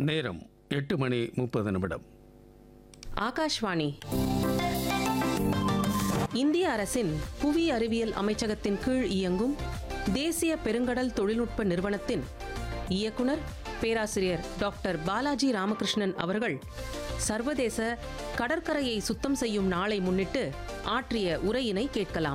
நேரம் எட்டு மணி முப்பது நிமிடம் ஆகாஷ்வாணி இந்திய அரசின் புவி அறிவியல் அமைச்சகத்தின் கீழ் இயங்கும் தேசிய பெருங்கடல் தொழில்நுட்ப நிறுவனத்தின் இயக்குனர் பேராசிரியர் டாக்டர் பாலாஜி ராமகிருஷ்ணன் அவர்கள் சர்வதேச கடற்கரையை சுத்தம் செய்யும் நாளை முன்னிட்டு ஆற்றிய உரையினை கேட்கலாம்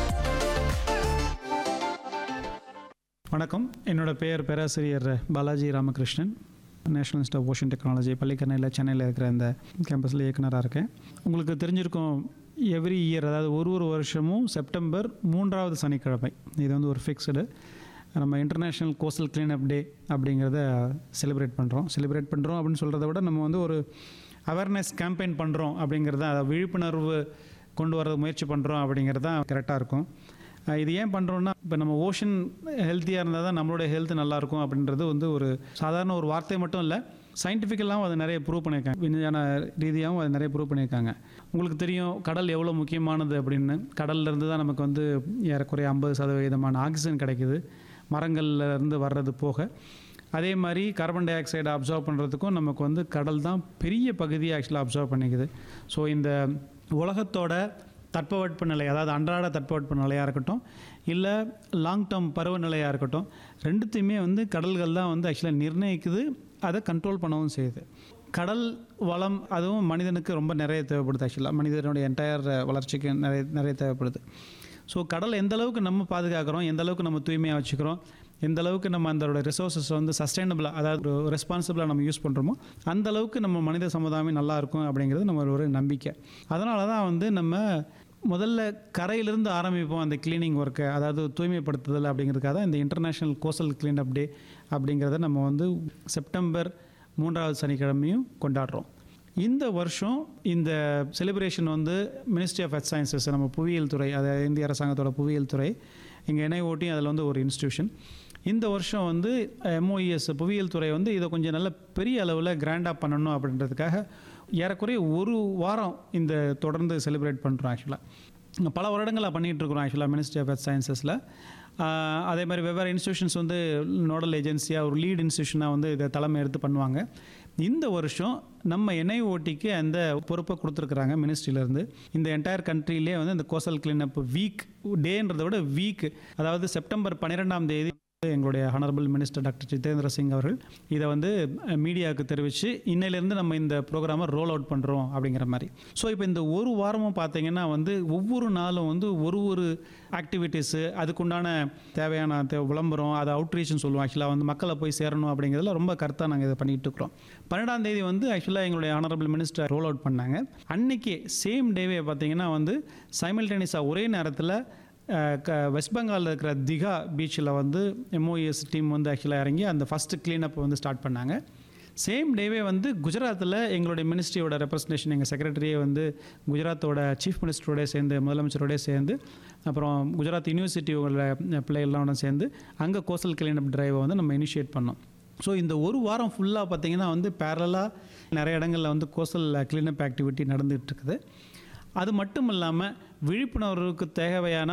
வணக்கம் என்னோட பெயர் பேராசிரியர் Balaji Ramakrishnan national institute of ocean technology பள்ளிக்கரணையில் சென்னையில் இருக்கிற இந்த கேம்பஸில் இயக்குனராக இருக்கேன் உங்களுக்கு தெரிஞ்சிருக்கும் எவ்ரி இயர் அதாவது ஒரு ஒரு வருஷமும் செப்டம்பர் மூன்றாவது சனிக்கிழமை இது வந்து ஒரு ஃபிக்ஸ்டு நம்ம இன்டர்நேஷ்னல் கோஸ்டல் கிளீனப் டே அப்படிங்கிறத செலிப்ரேட் பண்ணுறோம் செலிப்ரேட் பண்ணுறோம் அப்படின்னு சொல்கிறத விட நம்ம வந்து ஒரு அவேர்னஸ் கேம்பெயின் பண்ணுறோம் அப்படிங்கிறத அதை விழிப்புணர்வு கொண்டு வர முயற்சி பண்ணுறோம் அப்படிங்கிறது தான் கரெக்டாக இருக்கும் அஹ் இது ஏன் பண்ணுறோன்னா இப்போ நம்ம ஓஷன் ஹெல்த்தியாக இருந்தால் தான் நம்மளுடைய ஹெல்த் நல்லாயிருக்கும் அப்படின்றது வந்து ஒரு சாதாரண ஒரு வார்த்தை மட்டும் இல்லை சயின்டிஃபிக்கலாகவும் அதை நிறைய ப்ரூவ் பண்ணியிருக்காங்க விஞ்ஞான ரீதியாகவும் அதை நிறைய ப்ரூவ் பண்ணியிருக்காங்க உங்களுக்கு தெரியும் கடல் எவ்வளோ முக்கியமானது அப்படின்னு கடல்ல இருந்து தான் நமக்கு வந்து ஏறக்குறைய ஐம்பது சதவீதமான ஆக்சிஜன் கிடைக்குது மரங்கள்ல இருந்து வர்றது போக அதே மாதிரி கார்பன் டை ஆக்சைடை அப்சர்வ் பண்ணுறதுக்கும் நமக்கு வந்து கடல் தான் பெரிய பகுதியை ஆக்சுவலாக அப்சர்வ் பண்ணிக்குது ஸோ இந்த உலகத்தோட தட்பவெட்ப நிலை அதாவது அன்றாட தட்பவெட்ப நிலையாக இருக்கட்டும் இல்லை லாங் டேர்ம் பருவநிலையாக இருக்கட்டும் ரெண்டுத்தையுமே வந்து கடல்கள் தான் வந்து ஆக்சுவலாக நிர்ணயிக்குது அதை கண்ட்ரோல் பண்ணவும் செய்யுது கடல் வளம் அதுவும் மனிதனுக்கு ரொம்ப நிறைய தேவைப்படுது ஆக்சுவலாக மனிதனுடைய என்டையர் வளர்ச்சிக்கு நிறைய நிறைய தேவைப்படுது ஸோ கடல் எந்த அளவுக்கு நம்ம பாதுகாக்கிறோம் எந்த அளவுக்கு நம்ம தூய்மையாக வச்சுக்கிறோம் எந்த அளவுக்கு நம்ம அதோட ரிசோர்ஸஸ் வந்து சஸ்டைனபிளாக அதாவது ஒரு ரெஸ்பான்சிபிளாக நம்ம யூஸ் பண்ணுறோமோ அந்த அளவுக்கு நம்ம மனித சமுதாயம் நல்லா இருக்கும் அப்படிங்கிறது நம்ம ஒரு நம்பிக்கை அதனால தான் வந்து நம்ம முதல்ல கரையிலிருந்து ஆரம்பிப்போம் அந்த க்ளீனிங் ஒர்க்கை அதாவது தூய்மைப்படுத்துதல் அப்படிங்கிறதுக்காக தான் இந்த இன்டர்நேஷ்னல் கோஸ்டல் கிளீனப் டே அப்படிங்கிறத நம்ம வந்து செப்டம்பர் மூன்றாவது சனிக்கிழமையும் கொண்டாடுறோம் இந்த வருஷம் இந்த செலிப்ரேஷன் வந்து மினிஸ்ட்ரி ஆஃப் எர்த் சயின்சஸ் நம்ம புவியியல் துறை அதாவது இந்திய அரசாங்கத்தோட புவியியல் துறை இங்கே என்ஐஓடி அதில் வந்து ஒரு இன்ஸ்டியூஷன் இந்த வருஷம் வந்து எம்ஓஇஎஸ் புவியியல் துறை வந்து இதை கொஞ்சம் நல்ல பெரிய அளவில் கிராண்டாக பண்ணணும் அப்படின்றதுக்காக ஏறக்குறைய ஒரு வாரம் இந்த தொடர்ந்து செலிப்ரேட் பண்ணுறோம் ஆக்சுவலாக பல வருடங்களாக பண்ணிகிட்டு இருக்கிறோம் ஆக்சுவலாக மினிஸ்ட்ரி ஆஃப் எர்த் சயின்சஸில் அதே மாதிரி வெவ்வேறு இன்ஸ்டியூஷன்ஸ் வந்து நோடல் ஏஜென்சியாக ஒரு லீட் இன்ஸ்டியூஷனாக வந்து இதை தலைமை எடுத்து பண்ணுவாங்க இந்த வருஷம் நம்ம என்ஐஓடிக்கு அந்த பொறுப்பை கொடுத்துருக்குறாங்க மினிஸ்ட்ரியிலேருந்து இந்த என்டையர் கண்ட்ரிலே வந்து இந்த கோசல் கிளீனப் வீக் டேன்றதை விட வீக் அதாவது செப்டம்பர் பன்னிரெண்டாம் தேதி எங்களுடைய honourable minister doctor Jitendra Singh அவர்கள் இதை வந்து மீடியாவுக்கு தெரிவித்து இன்னையிலேருந்து நம்ம இந்த ப்ரோக்ராமை ரோல் அவுட் பண்ணுறோம் அப்படிங்கிற மாதிரி ஸோ இப்போ இந்த ஒரு வாரமும் பார்த்தீங்கன்னா வந்து ஒவ்வொரு நாளும் வந்து ஒரு ஒரு ஆக்டிவிட்டீஸு அதுக்குண்டான தேவையான தே விளம்பரம் அதை அவுட்ரீச்னு சொல்லுவோம் ஆக்சுவலாக வந்து மக்களை போய் சேரணும் அப்படிங்கிறதுல ரொம்ப கருத்தாக நாங்கள் இதை பண்ணிகிட்டு இருக்கிறோம் பன்னெண்டாம் தேதி வந்து ஆக்சுவலாக எங்களுடைய ஆனரபிள் மினிஸ்டர் ரோல் அவுட் பண்ணாங்க அன்னைக்கு சேம் டேவே பார்த்தீங்கன்னா வந்து சைமல்டேனியஸாக ஒரே நேரத்தில் அஹ் க வெஸ்ட் பெங்காலில் இருக்கிற திகா பீச்சில் வந்து எம்ஓஎஸ் டீம் வந்து ஆக்சுவலாக இறங்கி அந்த ஃபஸ்ட்டு க்ளீனப் வந்து ஸ்டார்ட் பண்ணாங்க சேம் டேவே வந்து குஜராத்தில் எங்களுடைய மினிஸ்ட்ரியோட ரெப்ரசன்டேஷன் எங்கள் செக்ரட்டரியே வந்து குஜராத்தோட சீஃப் மினிஸ்டரோட சேர்ந்து முதலமைச்சரோட சேர்ந்து அப்புறம் குஜராத் யூனிவர்சிட்டியோட பிள்ளைகள்லாம் சேர்ந்து அங்கே கோஸ்டல் கிளீனப் டிரைவை வந்து நம்ம இனிஷியேட் பண்ணோம் ஸோ இந்த ஒரு வாரம் ஃபுல்லாக பார்த்தீங்கன்னா வந்து பேரலாக நிறைய இடங்களில் வந்து கோஸ்டல் கிளீனப் ஆக்டிவிட்டி நடந்துகிட்டு இருக்குது அது மட்டும் இல்லாமல் விழிப்புணர்வுக்கு தேவையான